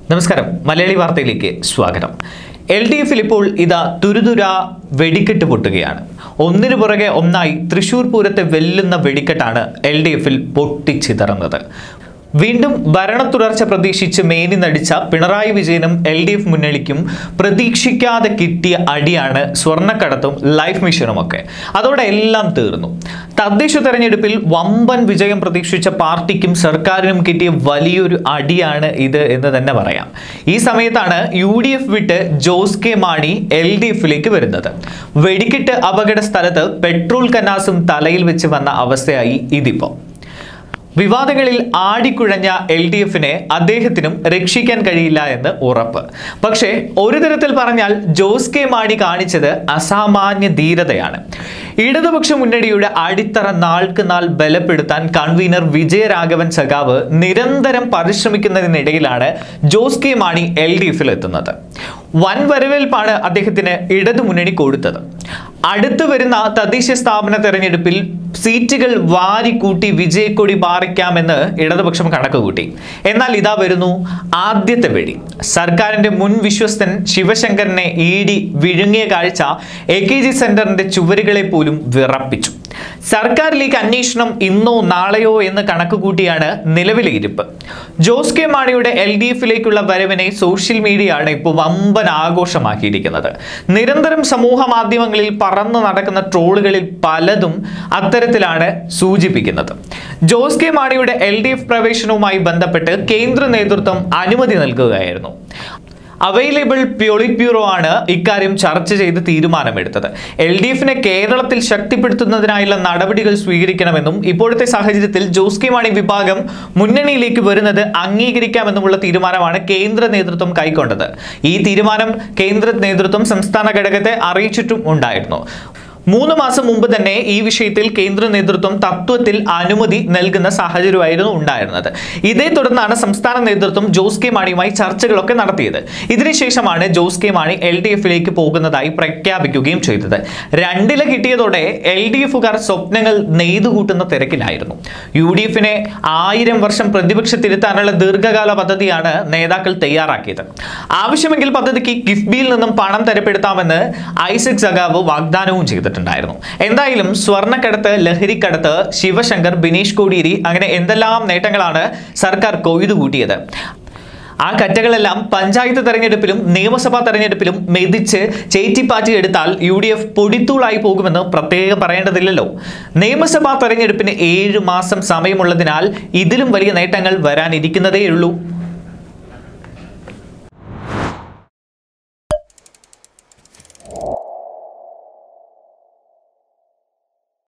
നമസ്കാരം മലയാളി വാർത്തയിലേക്ക് സ്വാഗതം എൽ ഡി എഫിൽ ഇപ്പോൾ ഇതാ തുരുതുര വെടിക്കെട്ട് പൊട്ടുകയാണ് ഒന്നിനു പുറകെ ഒന്നായി തൃശൂർ പൂരത്തെ വെല്ലുന്ന വെടിക്കെട്ടാണ് എൽ ഡി എഫിൽ പൊട്ടിച്ചിതറുന്നത് വീണ്ടും ഭരണ തുടർച്ച പ്രതീക്ഷിച്ച് മേനി നടിച്ച പിണറായി വിജയനും എൽ ഡി എഫ് മുന്നണിക്കും പ്രതീക്ഷിക്കാതെ കിട്ടിയ അടിയാണ് സ്വർണ്ണക്കടത്തും ലൈഫ് മിഷനുമൊക്കെ അതോടെ എല്ലാം തീർന്നു തദ്ദേശ തെരഞ്ഞെടുപ്പിൽ വമ്പൻ വിജയം പ്രതീക്ഷിച്ച പാർട്ടിക്കും സർക്കാരിനും കിട്ടിയ വലിയൊരു അടിയാണ് ഇത് എന്ന് തന്നെ പറയാം ഈ സമയത്താണ് യു ഡി എഫ് വിട്ട് ജോസ് കെ മാണി എൽ ഡി എഫിലേക്ക് വരുന്നത് വെടിക്കെട്ട് അപകട സ്ഥലത്ത് പെട്രോൾ കന്നാസും തലയിൽ വെച്ച് വന്ന അവസ്ഥയായി ഇതിപ്പോ വിവാദങ്ങളിൽ ആടിക്കുഴഞ്ഞ എൽ ഡി എഫിനെ അദ്ദേഹത്തിനും രക്ഷിക്കാൻ കഴിയില്ല എന്ന് ഉറപ്പ് പക്ഷേ ഒരു തരത്തിൽ പറഞ്ഞാൽ ജോസ് കെ മാണി കാണിച്ചത് അസാമാന്യ ധീരതയാണ് ഇടതുപക്ഷ മുന്നണിയുടെ അടിത്തറ നാൾക്ക് നാൾ ബലപ്പെടുത്താൻ കൺവീനർ വിജയരാഘവൻ സഖാവ് നിരന്തരം പരിശ്രമിക്കുന്നതിനിടയിലാണ് ജോസ് കെ മാണി എൽ ഡി എഫിൽ എത്തുന്നത് വൻ വരവേൽപ്പാണ് അദ്ദേഹത്തിന് ഇടതുമുന്നണി കൊടുത്തത് അടുത്തു വരുന്ന തദ്ദേശ സ്ഥാപന തെരഞ്ഞെടുപ്പിൽ സീറ്റുകൾ വാരിക്കൂട്ടി വിജയക്കൊടി പാറിക്കാമെന്ന് ഇടതുപക്ഷം കണക്ക് കൂട്ടി എന്നാൽ ഇതാ വരുന്നു ആദ്യത്തെ വെടി സർക്കാരിന്റെ മുൻ വിശ്വസ്തൻ ശിവശങ്കരനെ ഇ ഡി വിഴുങ്ങിയ കാഴ്ച എ കെ ജി സെന്ററിന്റെ ചുവരുകളെ പോലും വിറപ്പിച്ചു സർക്കാരിലേക്ക് അന്വേഷണം ഇന്നോ നാളെയോ എന്ന് കണക്ക് കൂട്ടിയാണ് നിലവിലെ ഇരിപ്പ് ജോസ് കെ മാണിയുടെ എൽ ഡി എഫിലേക്കുള്ള വരവിനെ സോഷ്യൽ മീഡിയയാണ് ഇപ്പോൾ വമ്പൻ ആഘോഷമാക്കിയിരിക്കുന്നത് നിരന്തരം സമൂഹ മാധ്യമങ്ങളിൽ പറന്നു നടക്കുന്ന ട്രോളുകളിൽ പലതും അത്തരത്തിലാണ് സൂചിപ്പിക്കുന്നത് ജോസ് കെ മാണിയുടെ എൽ ഡി എഫ് പ്രവേശനവുമായി ബന്ധപ്പെട്ട് കേന്ദ്ര നേതൃത്വം അനുമതി നൽകുകയായിരുന്നു അവൈലബിൾ പ്യോളിറ്റ് ബ്യൂറോ ആണ് ഇക്കാര്യം ചർച്ച ചെയ്ത് തീരുമാനമെടുത്തത് എൽ ഡി എഫിനെ കേരളത്തിൽ ശക്തിപ്പെടുത്തുന്നതിനായുള്ള നടപടികൾ സ്വീകരിക്കണമെന്നും ഇപ്പോഴത്തെ സാഹചര്യത്തിൽ ജോസ് കെ മാണി വിഭാഗം മുന്നണിയിലേക്ക് വരുന്നത് അംഗീകരിക്കാമെന്നുമുള്ള തീരുമാനമാണ് കേന്ദ്ര നേതൃത്വം കൈക്കൊണ്ടത് ഈ തീരുമാനം കേന്ദ്ര നേതൃത്വം സംസ്ഥാന ഘടകത്തെ അറിയിച്ചിട്ടും ഉണ്ടായിരുന്നു മൂന്ന് മാസം മുമ്പ് തന്നെ ഈ വിഷയത്തിൽ കേന്ദ്ര നേതൃത്വം തത്വത്തിൽ അനുമതി നൽകുന്ന സാഹചര്യമായിരുന്നു ഉണ്ടായിരുന്നത് ഇതേ തുടർന്നാണ് സംസ്ഥാന നേതൃത്വം ജോസ് കെ മാണിയുമായി ചർച്ചകളൊക്കെ നടത്തിയത് ഇതിനുശേഷമാണ് ജോസ് കെ മാണി എൽ ഡി എഫിലേക്ക് പോകുന്നതായി പ്രഖ്യാപിക്കുകയും ചെയ്തത് രണ്ടില കിട്ടിയതോടെ എൽ ഡി എഫുകാർ സ്വപ്നങ്ങൾ നെയ്തുകൂട്ടുന്ന തിരക്കിലായിരുന്നു യു ഡി എഫിനെ ആയിരം വർഷം പ്രതിപക്ഷത്തിരുത്താനുള്ള ദീർഘകാല പദ്ധതിയാണ് നേതാക്കൾ തയ്യാറാക്കിയത് ആവശ്യമെങ്കിൽ പദ്ധതിക്ക് കിഫ്ബിയിൽ നിന്നും പണം തരപ്പെടുത്താമെന്ന് ഐസക് സഖാവ് വാഗ്ദാനവും ചെയ്തിട്ടുണ്ടായിരുന്നു എന്തായാലും സ്വർണ്ണക്കടത്ത് ലഹരിക്കടത്ത് ശിവശങ്കർ ബിനീഷ് കോടിയേരി അങ്ങനെ എന്തെല്ലാം നേട്ടങ്ങളാണ് സർക്കാർ കൊയ്തു കൂട്ടിയത് ആ കറ്റകളെല്ലാം പഞ്ചായത്ത് തെരഞ്ഞെടുപ്പിലും നിയമസഭാ തെരഞ്ഞെടുപ്പിലും മെതിച്ച് ചേറ്റിപ്പാറ്റി എടുത്താൽ യു ഡി എഫ് പൊടിത്തൂളായി പോകുമെന്ന് പ്രത്യേകം പറയേണ്ടതില്ലല്ലോ നിയമസഭാ തെരഞ്ഞെടുപ്പിന് ഏഴ് മാസം സമയമുള്ളതിനാൽ ഇതിലും വലിയ നേട്ടങ്ങൾ വരാനിരിക്കുന്നതേയുള്ളൂ